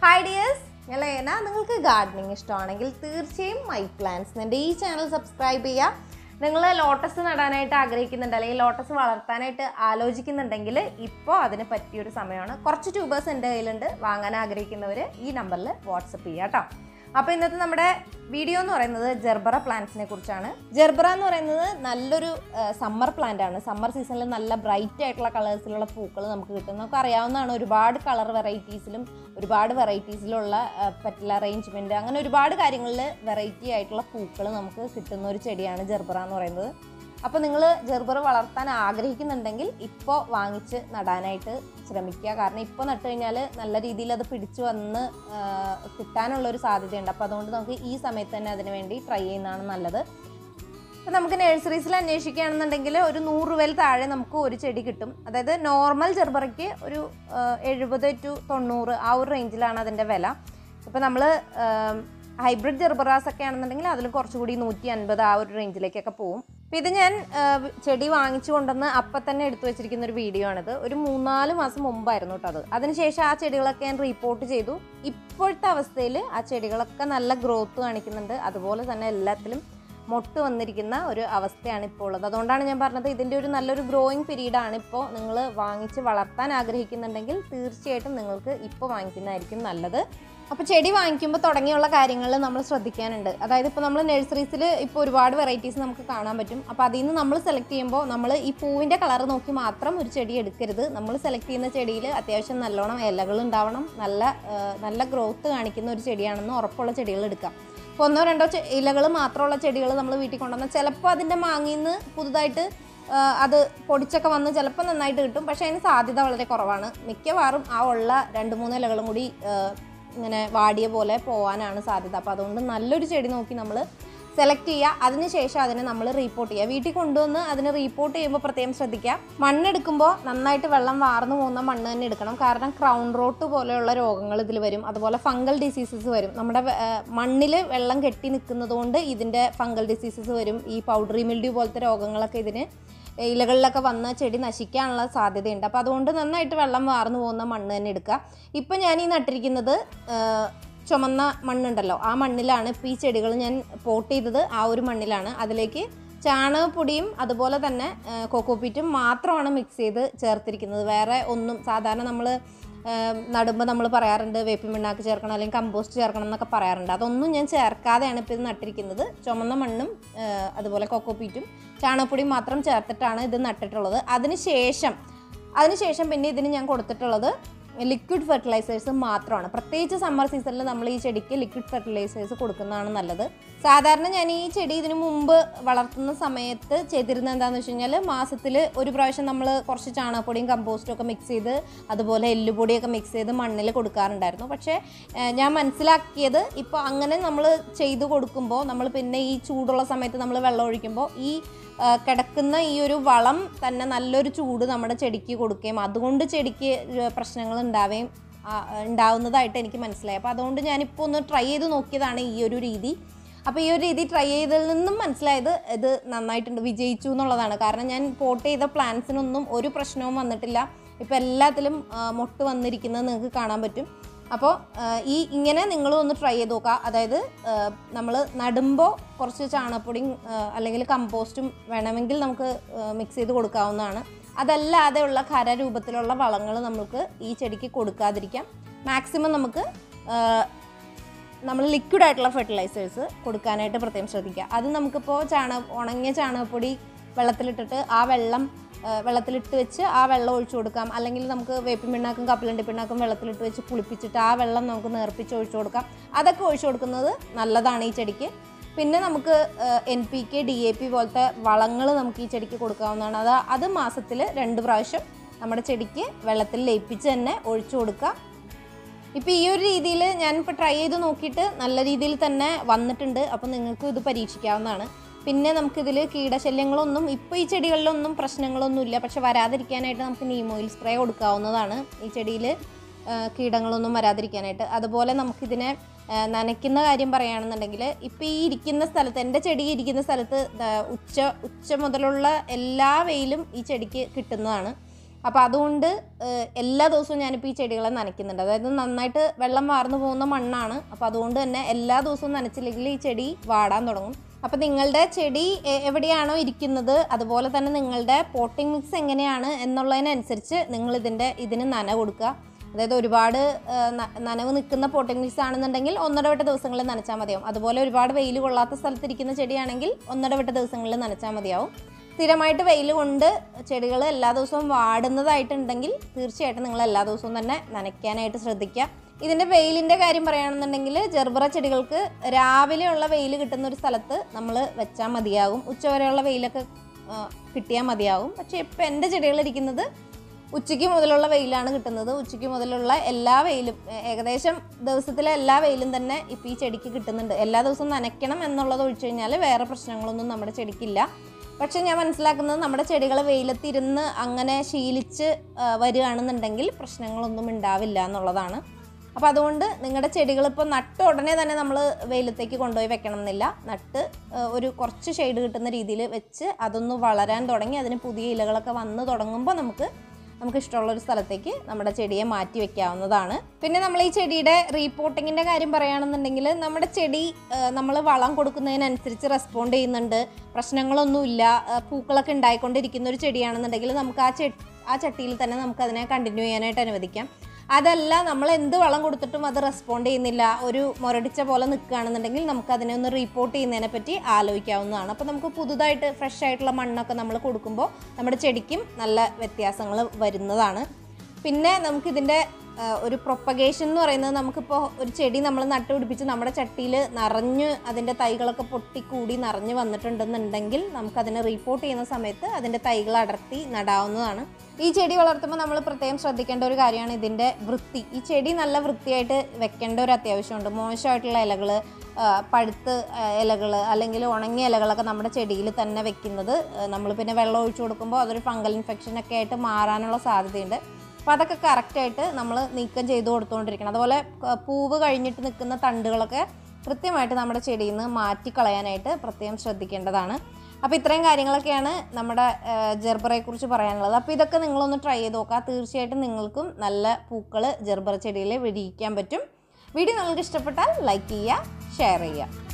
hi dears ഞാൻ ലേന നിങ്ങൾക്ക് gardening ഇഷ്ടമാണെങ്കിൽ തീർച്ചയായും മൈ പ്ലാന്റ്സ് എൻ്റെ ഈ ചാനൽ സബ്സ്ക്രൈബ് ചെയ്യുക നിങ്ങൾ ലോട്ടസ് നടാനായിട്ട് ആഗ്രഹിക്കുന്നുണ്ട് അല്ലെങ്കിൽ ലോട്ടസ് വളർത്താനായിട്ട് ആലോചിക്കുന്നുണ്ടെങ്കിൽ ഇപ്പോൾ അതിന് പറ്റിയൊരു സമയമാണ് കുറച്ച് ട്യൂബേഴ്സ് എൻ്റെ കയ്യിലുണ്ട് വാങ്ങാൻ ആഗ്രഹിക്കുന്നവർ ഈ നമ്പറിൽ വാട്സപ്പ് ചെയ്യുക കേട്ടോ അപ്പോൾ ഇന്നത്തെ നമ്മുടെ വീഡിയോ എന്ന് പറയുന്നത് ജെർബറ പ്ലാന്റ്സിനെ കുറിച്ചാണ് ജെർബറ എന്ന് പറയുന്നത് നല്ലൊരു സമ്മർ പ്ലാന്റ് ആണ് സമ്മർ സീസണിൽ നല്ല ബ്രൈറ്റ് ആയിട്ടുള്ള കളേഴ്സിലുള്ള പൂക്കൾ നമുക്ക് കിട്ടും നമുക്ക് അറിയാവുന്നതാണ് ഒരുപാട് കളർ വെറൈറ്റീസിലും ഒരുപാട് വെറൈറ്റീസിലുള്ള പെറ്റൽ അറേഞ്ച്മെൻറ്റ് അങ്ങനെ ഒരുപാട് കാര്യങ്ങളിൽ വെറൈറ്റി ആയിട്ടുള്ള പൂക്കൾ നമുക്ക് കിട്ടുന്ന ഒരു ചെടിയാണ് ജെർബറ എന്ന് പറയുന്നത് അപ്പോൾ നിങ്ങൾ ജെർബർ വളർത്താൻ ആഗ്രഹിക്കുന്നുണ്ടെങ്കിൽ ഇപ്പോൾ വാങ്ങിച്ച് നടാനായിട്ട് ശ്രമിക്കുക കാരണം ഇപ്പോൾ നട്ട് കഴിഞ്ഞാൽ നല്ല രീതിയിൽ അത് പിടിച്ചു വന്ന് ആ, കിട്ടാനുള്ള ഒരു സാധ്യതയുണ്ട് അപ്പോൾ അതുകൊണ്ട് നമുക്ക് ഈ സമയത്ത് തന്നെ അതിന് വേണ്ടി ട്രൈ ചെയ്യുന്നതാണ് നല്ലത് അപ്പോൾ നമുക്ക് നഴ്സറീസിൽ അന്വേഷിക്കുകയാണെന്നുണ്ടെങ്കിൽ ഒരു നൂറ് രൂപയിൽ താഴെ നമുക്ക് ഒരു ചെടി കിട്ടും അതായത് നോർമൽ ജെർബറയ്ക്ക് ഒരു എഴുപത് ടു തൊണ്ണൂറ് ആ ഒരു റേഞ്ചിലാണ് അതിൻ്റെ വില ഇപ്പോൾ നമ്മൾ ഹൈബ്രിഡ് ജെർബറാസ് ഒക്കെ ആണെന്നുണ്ടെങ്കിൽ അതിൽ കുറച്ചുകൂടി നൂറ്റി അൻപത് ആ ഒരു റേഞ്ചിലേക്കൊക്കെ പോകും അപ്പോൾ ഇത് ഞാൻ ആ, ചെടി വാങ്ങിച്ചു കൊണ്ടുവന്ന് അപ്പം തന്നെ എടുത്തു വെച്ചിരിക്കുന്ന ഒരു വീഡിയോ ആണിത് ഒരു മൂന്നാല് മാസം മുമ്പായിരുന്നു കേട്ടോ അത് അതിനുശേഷം ആ ചെടികളൊക്കെ ഞാൻ റിപ്പോർട്ട് ചെയ്തു ഇപ്പോഴത്തെ അവസ്ഥയിൽ ആ ചെടികളൊക്കെ നല്ല ഗ്രോത്ത് കാണിക്കുന്നുണ്ട് അതുപോലെ തന്നെ എല്ലാത്തിലും മൊട്ട് വന്നിരിക്കുന്ന ഒരു അവസ്ഥയാണ് ഇപ്പോൾ ഉള്ളത് അതുകൊണ്ടാണ് ഞാൻ പറഞ്ഞത് ഇതിൻ്റെ ഒരു നല്ലൊരു ഗ്രോയിങ് പീരീഡാണ് ഇപ്പോൾ നിങ്ങൾ വാങ്ങിച്ച് വളർത്താൻ ആഗ്രഹിക്കുന്നുണ്ടെങ്കിൽ തീർച്ചയായിട്ടും നിങ്ങൾക്ക് ഇപ്പോൾ വാങ്ങിക്കുന്നതായിരിക്കും നല്ലത് അപ്പോൾ ചെടി വാങ്ങിക്കുമ്പോൾ തുടങ്ങിയുള്ള കാര്യങ്ങൾ നമ്മൾ ശ്രദ്ധിക്കാനുണ്ട് അതായത് ഇപ്പോൾ നമ്മൾ നഴ്സറീസിൽ ഇപ്പോൾ ഒരുപാട് വെറൈറ്റീസ് നമുക്ക് കാണാൻ പറ്റും അപ്പോൾ അതിൽ നിന്ന് നമ്മൾ സെലക്ട് ചെയ്യുമ്പോൾ നമ്മൾ ഈ പൂവിൻ്റെ കളർ നോക്കി മാത്രം ഒരു ചെടി എടുക്കരുത് നമ്മൾ സെലക്ട് ചെയ്യുന്ന ചെടിയിൽ അത്യാവശ്യം നല്ലോണം ഇലകൾ ഉണ്ടാവണം നല്ല ആ, നല്ല ഗ്രോത്ത് കാണിക്കുന്ന ഒരു ചെടിയാണെന്ന് ഉറപ്പുള്ള ചെടികൾ എടുക്കാം ഇപ്പോൾ ഒന്നോ രണ്ടോ ഇലകൾ മാത്രമുള്ള ചെടികൾ നമ്മൾ വീട്ടിൽ കൊണ്ടുവന്നാൽ ചിലപ്പോൾ അതിൻ്റെ മാങ്ങിൽ നിന്ന് പുതുതായിട്ട് ആ, അത് പൊടിച്ചൊക്കെ വന്ന് ചിലപ്പോൾ നന്നായിട്ട് കിട്ടും പക്ഷേ അതിന് സാധ്യത വളരെ കുറവാണ് മിക്കവാറും ആ ഉള്ള രണ്ട് മൂന്ന് ഇലകളും കൂടി ആ, ഇങ്ങനെ വാടിയ പോലെ പോകാനാണ് സാധ്യത അപ്പോൾ അതുകൊണ്ട് നല്ലൊരു ചെടി നോക്കി നമ്മൾ സെലക്ട് ചെയ്യുക അതിനുശേഷം അതിനെ നമ്മൾ റീപ്പോർട്ട് ചെയ്യുക വീട്ടിൽ കൊണ്ടുവന്ന് അതിനെ റീപ്പോർട്ട് ചെയ്യുമ്പോൾ പ്രത്യേകം ശ്രദ്ധിക്കുക മണ്ണെടുക്കുമ്പോൾ നന്നായിട്ട് വെള്ളം വാർന്നു പോകുന്ന മണ്ണ് തന്നെ എടുക്കണം കാരണം ക്രൗൺ റോട്ട് പോലെയുള്ള രോഗങ്ങൾ ഇതിൽ വരും അതുപോലെ ഫംഗൽ ഡിസീസസ് വരും നമ്മുടെ മണ്ണിൽ വെള്ളം കെട്ടി നിൽക്കുന്നത് കൊണ്ട് ഇതിൻ്റെ ഫംഗൽ ഡിസീസസ് വരും ഈ പൗഡറി മിൽഡ്യൂ പോലത്തെ രോഗങ്ങളൊക്കെ ഇതിന് ഇലകളിലൊക്കെ വന്ന് ചെടി നശിക്കാനുള്ള സാധ്യതയുണ്ട് അപ്പോൾ അതുകൊണ്ട് നന്നായിട്ട് വെള്ളം വാർന്നു പോകുന്ന മണ്ണ് തന്നെ എടുക്കുക ഇപ്പം ഞാൻ ഈ നട്ടിരിക്കുന്നത് ആ, ചുമന്ന മണ്ണുണ്ടല്ലോ ആ മണ്ണിലാണ് ഇപ്പോൾ ഈ ചെടികൾ ഞാൻ പോട്ട് ചെയ്തത് ആ ഒരു മണ്ണിലാണ് അതിലേക്ക് ചാണകപ്പൊടിയും അതുപോലെ തന്നെ കൊക്കോപ്പീറ്റും മാത്രമാണ് മിക്സ് ചെയ്ത് ചേർത്തിരിക്കുന്നത് വേറെ ഒന്നും സാധാരണ നമ്മൾ നടുമ്പോൾ നമ്മൾ പറയാറുണ്ട് വേപ്പിൻ പിണ്ണാക്ക് ചേർക്കണം അല്ലെങ്കിൽ കമ്പോസ്റ്റ് ചേർക്കണം എന്നൊക്കെ പറയാറുണ്ട് അതൊന്നും ഞാൻ ചേർക്കാതെയാണ് ഇപ്പോൾ ഇത് നട്ടിരിക്കുന്നത് ചുമന്ന മണ്ണും ആ, അതുപോലെ കൊക്കോപ്പീറ്റും ചാണകപ്പൊടിയും മാത്രം ചേർത്തിട്ടാണ് ഇത് നട്ടിട്ടുള്ളത് അതിനുശേഷം അതിനുശേഷം പിന്നെ ഇതിന് ഞാൻ കൊടുത്തിട്ടുള്ളത് ലിക്വിഡ് ഫെർട്ടിലൈസേഴ്സ് മാത്രമാണ് പ്രത്യേകിച്ച് സമ്മർ സീസണിൽ നമ്മൾ ഈ ചെടിക്ക് ലിക്വിഡ് ഫെർട്ടിലൈസേഴ്സ് കൊടുക്കുന്നതാണ് നല്ലത് സാധാരണ ഞാൻ ഈ ചെടി ഇതിനു മുമ്പ് വളർത്തുന്ന സമയത്ത് ചെയ്തിരുന്നത് എന്താണെന്ന് വെച്ച് കഴിഞ്ഞാൽ മാസത്തിൽ ഒരു പ്രാവശ്യം നമ്മൾ കുറച്ച് ചാണകപ്പൊടിയും കമ്പോസ്റ്റും ഒക്കെ മിക്സ് ചെയ്ത് അതുപോലെ എല്ലുപൊടിയൊക്കെ മിക്സ് ചെയ്ത് മണ്ണിൽ കൊടുക്കാറുണ്ടായിരുന്നു പക്ഷേ ഏഹ്, ഞാൻ മനസ്സിലാക്കിയത് ഇപ്പോൾ അങ്ങനെ നമ്മൾ ചെയ്ത് കൊടുക്കുമ്പോൾ നമ്മൾ പിന്നെ ഈ ചൂടുള്ള സമയത്ത് നമ്മൾ വെള്ളം ഒഴിക്കുമ്പോൾ ഈ ആ, കിടക്കുന്ന ഈ ഒരു വളം തന്നെ നല്ലൊരു ചൂട് നമ്മുടെ ചെടിക്ക് കൊടുക്കുകയും അതുകൊണ്ട് ചെടിക്ക് പ്രശ്നങ്ങൾ ഉണ്ടാവുകയും ആ, ഉണ്ടാവുന്നതായിട്ട് എനിക്ക് മനസ്സിലായി അപ്പോൾ അതുകൊണ്ട് ഞാനിപ്പോൾ ഒന്ന് ട്രൈ ചെയ്ത് നോക്കിയതാണ് ഈ ഒരു രീതി അപ്പോൾ ഈ ഒരു രീതി ട്രൈ ചെയ്തതിൽ നിന്നും മനസ്സിലായത് ഇത് നന്നായിട്ടുണ്ട് വിജയിച്ചു എന്നുള്ളതാണ് കാരണം ഞാൻ പോട്ട് ചെയ്ത പ്ലാന്റ്സിനൊന്നും ഒരു പ്രശ്നവും വന്നിട്ടില്ല ഇപ്പോൾ എല്ലാത്തിലും ആ, മൊട്ട് വന്നിരിക്കുന്നത് നിങ്ങൾക്ക് കാണാൻ പറ്റും അപ്പോൾ ഈ ഇങ്ങനെ നിങ്ങളും ഒന്ന് ട്രൈ ചെയ്ത് നോക്കുക അതായത് നമ്മൾ നടുമ്പോൾ കുറച്ച് ചാണകപ്പൊടിയും ആ, അല്ലെങ്കിൽ കമ്പോസ്റ്റും വേണമെങ്കിൽ നമുക്ക് മിക്സ് ചെയ്ത് കൊടുക്കാവുന്നതാണ് അതല്ലാതെയുള്ള ഖര രൂപത്തിലുള്ള വളങ്ങൾ നമുക്ക് ഈ ചെടിക്ക് കൊടുക്കാതിരിക്കാം മാക്സിമം നമുക്ക് ആ, നമ്മൾ ലിക്വിഡ് ആയിട്ടുള്ള ഫെർട്ടിലൈസേഴ്സ് കൊടുക്കാനായിട്ട് പ്രത്യേകം ശ്രദ്ധിക്കുക അത് നമുക്കിപ്പോൾ ചാണക ഉണങ്ങിയ ചാണകപ്പൊടി വെള്ളത്തിലിട്ടിട്ട് ആ വെള്ളം ആ, വെള്ളത്തിലിട്ട് വെച്ച് ആ വെള്ളം ഒഴിച്ചു കൊടുക്കാം അല്ലെങ്കിൽ നമുക്ക് വേപ്പിൻ പിണ്ണാക്കും കപ്പലണ്ടി പിണ്ണാക്കും വെള്ളത്തിലിട്ട് വെച്ച് പുളിപ്പിച്ചിട്ട് ആ വെള്ളം നമുക്ക് നേർപ്പിച്ച് ഒഴിച്ചു കൊടുക്കാം അതൊക്കെ ഒഴിച്ചു കൊടുക്കുന്നത് നല്ലതാണ് ഈ ചെടിക്ക് പിന്നെ നമുക്ക് N P K D A P പോലത്തെ വളങ്ങൾ നമുക്ക് ഈ ചെടിക്ക് കൊടുക്കാവുന്നതാണ് അത് അത് മാസത്തിൽ രണ്ട് പ്രാവശ്യം നമ്മുടെ ചെടിക്ക് വെള്ളത്തിൽ ലയിപ്പിച്ച് തന്നെ ഒഴിച്ചു കൊടുക്കുക ഇപ്പം ഈ ഒരു രീതിയിൽ ഞാനിപ്പോൾ ട്രൈ ചെയ്ത് നോക്കിയിട്ട് നല്ല രീതിയിൽ തന്നെ വന്നിട്ടുണ്ട് അപ്പോൾ നിങ്ങൾക്കും ഇത് പരീക്ഷിക്കാവുന്നതാണ് പിന്നെ നമുക്കിതിൽ കീടശല്യങ്ങളൊന്നും ഇപ്പോൾ ഈ ചെടികളിലൊന്നും പ്രശ്നങ്ങളൊന്നുമില്ല പക്ഷെ വരാതിരിക്കാനായിട്ട് നമുക്ക് നീം ഓയിൽ സ്പ്രേ കൊടുക്കാവുന്നതാണ് ഈ ചെടിയിൽ കീടങ്ങളൊന്നും വരാതിരിക്കാനായിട്ട് അതുപോലെ നമുക്കിതിനെ ആ, നനയ്ക്കുന്ന കാര്യം പറയുകയാണെന്നുണ്ടെങ്കിൽ ഇപ്പോൾ ഈ ഇരിക്കുന്ന സ്ഥലത്ത് എൻ്റെ ചെടി ഇരിക്കുന്ന സ്ഥലത്ത് ദാ ഉച്ച ഉച്ച മുതലുള്ള എല്ലാ വെയിലും ഈ ചെടിക്ക് കിട്ടുന്നതാണ് അപ്പോൾ അതുകൊണ്ട് ഏഹ്, എല്ലാ ദിവസവും ഞാനിപ്പോൾ ഈ ചെടികളെ നനയ്ക്കുന്നുണ്ട് അതായത് നന്നായിട്ട് വെള്ളം വാർന്നു പോകുന്ന മണ്ണാണ് അപ്പോൾ അതുകൊണ്ട് തന്നെ എല്ലാ ദിവസവും നനച്ചില്ലെങ്കിൽ ഈ ചെടി വാടാൻ തുടങ്ങും അപ്പോൾ നിങ്ങളുടെ ചെടി എ- എവിടെയാണോ ഇരിക്കുന്നത് അതുപോലെ തന്നെ നിങ്ങളുടെ പോട്ടിംഗ് മിക്സ് എങ്ങനെയാണ് എന്നുള്ളതിനനുസരിച്ച് നിങ്ങൾ ഇതിൻ്റെ ഇതിന് നന കൊടുക്കുക അതായത് ഒരുപാട് ആ, ന- നനവ് നിൽക്കുന്ന പോട്ടിംഗ് മിക്സ് ആണെന്നുണ്ടെങ്കിൽ ഒന്നിടവിട്ട ദിവസങ്ങളിൽ നനച്ചാൽ മതിയാവും അതുപോലെ ഒരുപാട് വെയിൽ കൊള്ളാത്ത സ്ഥലത്തിരിക്കുന്ന ചെടിയാണെങ്കിൽ ഒന്നിടവിട്ട ദിവസങ്ങളിൽ നനച്ചാൽ മതിയാവും സ്ഥിരമായിട്ട് വെയിൽ കൊണ്ട് ചെടികൾ എല്ലാ ദിവസവും വാടുന്നതായിട്ടുണ്ടെങ്കിൽ തീർച്ചയായിട്ടും നിങ്ങൾ എല്ലാ ദിവസവും തന്നെ നനയ്ക്കാനായിട്ട് ശ്രദ്ധിക്കുക ഇതിൻ്റെ വെയിലിൻ്റെ കാര്യം പറയുകയാണെന്നുണ്ടെങ്കിൽ ജെർബറ ചെടികൾക്ക് രാവിലെയുള്ള വെയിൽ കിട്ടുന്ന ഒരു സ്ഥലത്ത് നമ്മൾ വെച്ചാൽ മതിയാകും ഉച്ചവരെയുള്ള വെയിലൊക്കെ ആ, കിട്ടിയാൽ മതിയാകും പക്ഷേ ഇപ്പം എൻ്റെ ചെടികൾ ഇരിക്കുന്നത് ഉച്ചയ്ക്ക് മുതലുള്ള വെയിലാണ് കിട്ടുന്നത് ഉച്ചയ്ക്ക് മുതലുള്ള എല്ലാ വെയിലും ഏ- ഏകദേശം ദിവസത്തിലെ എല്ലാ വെയിലും തന്നെ ഇപ്പോൾ ഈ ചെടിക്ക് കിട്ടുന്നുണ്ട് എല്ലാ ദിവസവും നനയ്ക്കണം എന്നുള്ളത് ഒഴിച്ചു കഴിഞ്ഞാൽ വേറെ പ്രശ്നങ്ങളൊന്നും നമ്മുടെ ചെടിക്കില്ല പക്ഷെ ഞാൻ മനസ്സിലാക്കുന്നത് നമ്മുടെ ചെടികൾ വെയിലത്തിരുന്ന് അങ്ങനെ ശീലിച്ച് ആ, വരികയാണെന്നുണ്ടെങ്കിൽ പ്രശ്നങ്ങളൊന്നും ഉണ്ടാവില്ല എന്നുള്ളതാണ് അപ്പോൾ അതുകൊണ്ട് നിങ്ങളുടെ ചെടികൾ ഇപ്പോൾ നട്ട ഉടനെ തന്നെ നമ്മൾ വെയിലത്തേക്ക് കൊണ്ടുപോയി വെക്കണം എന്നില്ല നട്ട് ആ, ഒരു കുറച്ച് ഷെയ്ഡ് കിട്ടുന്ന രീതിയിൽ വെച്ച് അതൊന്ന് വളരാൻ തുടങ്ങി അതിന് പുതിയ ഇലകളൊക്കെ വന്ന് തുടങ്ങുമ്പോൾ നമുക്ക് നമുക്ക് ഇഷ്ടമുള്ള ഒരു സ്ഥലത്തേക്ക് നമ്മുടെ ചെടിയെ മാറ്റി വെക്കാവുന്നതാണ് പിന്നെ നമ്മൾ ഈ ചെടിയുടെ റീപോർട്ടിങ്ങിൻ്റെ കാര്യം പറയുകയാണെന്നുണ്ടെങ്കിൽ നമ്മുടെ ചെടി നമ്മൾ വളം കൊടുക്കുന്നതിനനുസരിച്ച് റെസ്പോണ്ട് ചെയ്യുന്നുണ്ട് പ്രശ്നങ്ങളൊന്നുമില്ല ആ, പൂക്കളൊക്കെ ഉണ്ടായിക്കൊണ്ടിരിക്കുന്ന ഒരു ചെടിയാണെന്നുണ്ടെങ്കിൽ നമുക്ക് ആ ചെ ആ ചട്ടിയിൽ തന്നെ നമുക്ക് അതിനെ കണ്ടിന്യൂ ചെയ്യാനായിട്ട് അനുവദിക്കാം അതല്ല നമ്മൾ എന്ത് വളം കൊടുത്തിട്ടും അത് റെസ്പോണ്ട് ചെയ്യുന്നില്ല ഒരു മുരടിച്ച പോലെ നിൽക്കുകയാണെന്നുണ്ടെങ്കിൽ നമുക്ക് അതിനെ ഒന്ന് റീപ്പോർട്ട് ചെയ്യുന്നതിനെ പറ്റി ആലോചിക്കാവുന്നതാണ് അപ്പോൾ നമുക്ക് പുതുതായിട്ട് ഫ്രഷ് ആയിട്ടുള്ള മണ്ണൊക്കെ നമ്മൾ കൊടുക്കുമ്പോൾ നമ്മുടെ ചെടിക്കും നല്ല വ്യത്യാസങ്ങൾ വരുന്നതാണ് പിന്നെ നമുക്കിതിൻ്റെ ആ, ഒരു പ്രൊപ്പഗേഷൻ എന്ന് പറയുന്നത് നമുക്കിപ്പോൾ ഒരു ചെടി നമ്മൾ നട്ടുപിടിപ്പിച്ച് നമ്മുടെ ചട്ടിയിൽ നിറഞ്ഞ് അതിൻ്റെ തൈകളൊക്കെ പൊട്ടിക്കൂടി നിറഞ്ഞ് വന്നിട്ടുണ്ടെന്നുണ്ടെങ്കിൽ നമുക്കതിനെ റീപ്പോർട്ട് ചെയ്യുന്ന സമയത്ത് അതിൻ്റെ തൈകൾ അടർത്തി നടാവുന്നതാണ് ഈ ചെടി വളർത്തുമ്പോൾ നമ്മൾ പ്രത്യേകം ശ്രദ്ധിക്കേണ്ട ഒരു കാര്യമാണ് ഇതിൻ്റെ വൃത്തി ഈ ചെടി നല്ല വൃത്തിയായിട്ട് വെക്കേണ്ട ഒരു അത്യാവശ്യമുണ്ട് മോശമായിട്ടുള്ള ഇലകൾ പഴുത്ത് ഇലകൾ അല്ലെങ്കിൽ ഉണങ്ങിയ ഇലകളൊക്കെ നമ്മുടെ ചെടിയിൽ തന്നെ വെക്കുന്നത് നമ്മൾ പിന്നെ വെള്ളം ഒഴിച്ചു കൊടുക്കുമ്പോൾ അതൊരു ഫംഗൽ ഇൻഫെക്ഷൻ ഒക്കെ ആയിട്ട് മാറാനുള്ള സാധ്യതയുണ്ട് അപ്പോൾ അതൊക്കെ കറക്റ്റായിട്ട് നമ്മൾ നീക്കം ചെയ്ത് കൊടുത്തുകൊണ്ടിരിക്കണം അതുപോലെ ക- പൂവ് കഴിഞ്ഞിട്ട് നിൽക്കുന്ന തണ്ടുകളൊക്കെ കൃത്യമായിട്ട് നമ്മുടെ ചെടിയിൽ നിന്ന് മാറ്റിക്കളയാനായിട്ട് പ്രത്യേകം ശ്രദ്ധിക്കേണ്ടതാണ് അപ്പോൾ ഇത്രയും കാര്യങ്ങളൊക്കെയാണ് നമ്മുടെ ജെർബറയെക്കുറിച്ച് പറയാനുള്ളത് അപ്പോൾ ഇതൊക്കെ നിങ്ങളൊന്ന് ട്രൈ ചെയ്ത് നോക്കുക തീർച്ചയായിട്ടും നിങ്ങൾക്കും നല്ല പൂക്കൾ ജെർബറ ചെടിയിൽ വിരിയിക്കാൻ പറ്റും വീഡിയോ നിങ്ങൾക്ക് ഇഷ്ടപ്പെട്ടാൽ ലൈക്ക് ചെയ്യുക ഷെയർ ചെയ്യുക